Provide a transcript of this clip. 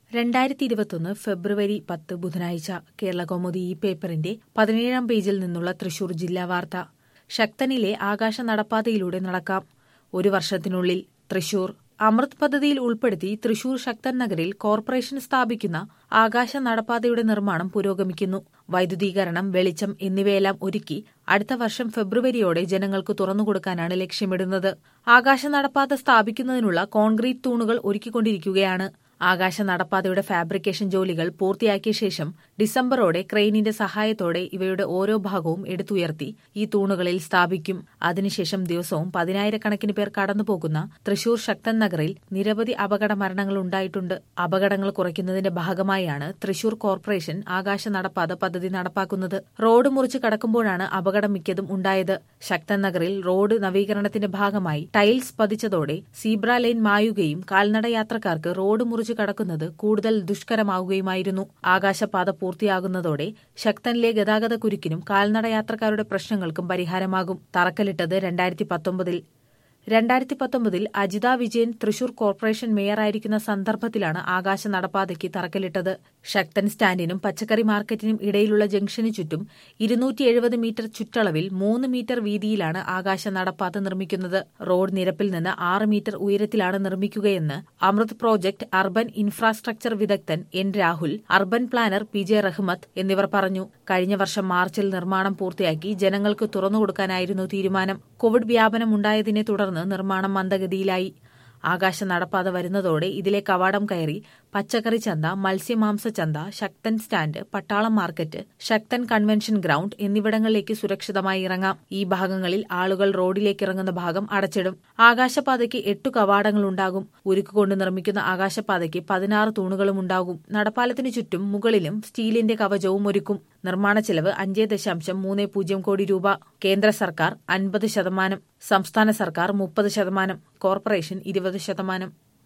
രണ്ടായിരത്തി ഇരുപത്തൊന്ന് ഫെബ്രുവരി പത്ത് ബുധനാഴ്ച കേരള കൗമുദി ഈ പേപ്പറിന്റെ പതിനേഴാം പേജിൽ നിന്നുള്ള തൃശൂർ ജില്ലാ വാർത്ത ശക്തനിലെ ആകാശ നടപ്പാതയിലൂടെ നടക്കാം ഒരു വർഷത്തിനുള്ളിൽ തൃശൂർ അമൃത് പദ്ധതിയിൽ ഉൾപ്പെടുത്തി തൃശൂർ ശക്തൻ നഗരിൽ കോർപ്പറേഷൻ സ്ഥാപിക്കുന്ന ആകാശ നടപ്പാതയുടെ നിർമ്മാണം പുരോഗമിക്കുന്നു വൈദ്യുതീകരണം വെളിച്ചം എന്നിവയെല്ലാം ഒരുക്കി അടുത്ത വർഷം ഫെബ്രുവരിയോടെ ജനങ്ങൾക്ക് തുറന്നുകൊടുക്കാനാണ് ലക്ഷ്യമിടുന്നത് ആകാശ നടപ്പാത സ്ഥാപിക്കുന്നതിനുള്ള കോൺക്രീറ്റ് തൂണുകൾ ഒരുക്കിക്കൊണ്ടിരിക്കുകയാണ് ആകാശ നടപ്പാതയുടെ ഫാബ്രിക്കേഷൻ ജോലികൾ പൂർത്തിയാക്കിയ ശേഷം ഡിസംബറോടെ ക്രെയിനിന്റെ സഹായത്തോടെ ഇവയുടെ ഓരോ ഭാഗവും എടുത്തുയർത്തി ഈ തൂണുകളിൽ സ്ഥാപിക്കും അതിനുശേഷം ദിവസവും പതിനായിരക്കണക്കിന് പേർ കടന്നുപോകുന്ന തൃശൂർ ശക്തൻ നഗറിൽ നിരവധി അപകട മരണങ്ങൾ ഉണ്ടായിട്ടുണ്ട് അപകടങ്ങൾ കുറയ്ക്കുന്നതിന്റെ ഭാഗമായാണ് തൃശൂർ കോർപ്പറേഷൻ ആകാശ നടപ്പാത പദ്ധതി നടപ്പാക്കുന്നത് റോഡ് മുറിച്ച് കടക്കുമ്പോഴാണ് അപകടം മിക്കതും ഉണ്ടായത് ശക്തൻ നഗറിൽ റോഡ് നവീകരണത്തിന്റെ ഭാഗമായി ടൈൽസ് പതിച്ചതോടെ സീബ്ര ലൈൻ മായുകയും കാൽനട യാത്രക്കാർക്ക് റോഡ് മുറിച്ച് കടക്കുന്നത് കൂടുതൽ ദുഷ്കരമാവുകയുമായിരുന്നു ആകാശപാത പൂർത്തിയാകുന്നതോടെ ശക്തനിലെ ഗതാഗത കുരുക്കിനും കാൽനട യാത്രക്കാരുടെ പ്രശ്നങ്ങൾക്കും പരിഹാരമാകും തറക്കല്ലിട്ടത് രണ്ടായിരത്തി പത്തൊമ്പതിൽ രണ്ടായിരത്തി പത്തൊമ്പതിൽ അജിത വിജയൻ തൃശൂർ കോർപ്പറേഷൻ മേയറായിരിക്കുന്ന സന്ദർഭത്തിലാണ് ആകാശ നടപ്പാതയ്ക്ക് തറക്കല്ലിട്ടത് ശക്തൻ സ്റ്റാൻഡിനും പച്ചക്കറി മാർക്കറ്റിനും ഇടയിലുള്ള ജംഗ്ഷന് ചുറ്റും ഇരുന്നൂറ്റി എഴുപത് മീറ്റർ ചുറ്റളവിൽ മൂന്ന് മീറ്റർ വീതിയിലാണ് ആകാശ നടപ്പാത നിർമ്മിക്കുന്നത് റോഡ് നിരപ്പിൽ നിന്ന് ആറ് മീറ്റർ ഉയരത്തിലാണ് നിർമ്മിക്കുകയെന്ന് അമൃത് പ്രോജക്ട് അർബൻ ഇൻഫ്രാസ്ട്രക്ചർ വിദഗ്ധൻ N Rahul urban planner P J Rahmath എന്നിവർ പറഞ്ഞു കഴിഞ്ഞ വർഷം മാർച്ചിൽ നിർമ്മാണം പൂർത്തിയാക്കി ജനങ്ങൾക്ക് തുറന്നുകൊടുക്കാനായിരുന്നു തീരുമാനം കോവിഡ് വ്യാപനമുണ്ടായതിനെ തുടർന്ന് നിർമ്മാണം മന്ദഗതിയിലായി ആകാശ നടപ്പാത വരുന്നതോടെ ഇതിലെ കവാടം കയറി പച്ചക്കറി ചന്ത മത്സ്യമാംസ ചന്ത Sakthan stand Pattalam market Sakthan convention ground എന്നിവിടങ്ങളിലേക്ക് സുരക്ഷിതമായി ഇറങ്ങാം ഈ ഭാഗങ്ങളിൽ ആളുകൾ റോഡിലേക്ക് ഇറങ്ങുന്ന ഭാഗം അടച്ചിടും ആകാശപാതയ്ക്ക് എട്ടു കവാടങ്ങളുണ്ടാകും ഉരുക്കുകൊണ്ട് നിർമ്മിക്കുന്ന ആകാശപാതയ്ക്ക് പതിനാറ് തൂണുകളും ഉണ്ടാകും നടപ്പാലത്തിനു ചുറ്റും മുകളിലും സ്റ്റീലിന്റെ കവചവും ഒരുക്കും നിർമ്മാണ ചെലവ് അഞ്ച് ദശാംശം മൂന്ന് പൂജ്യം കോടി രൂപ കേന്ദ്ര സർക്കാർ അൻപത് ശതമാനം സംസ്ഥാന സർക്കാർ മുപ്പത് ശതമാനം കോർപ്പറേഷൻ ഇരുപത് ശതമാനം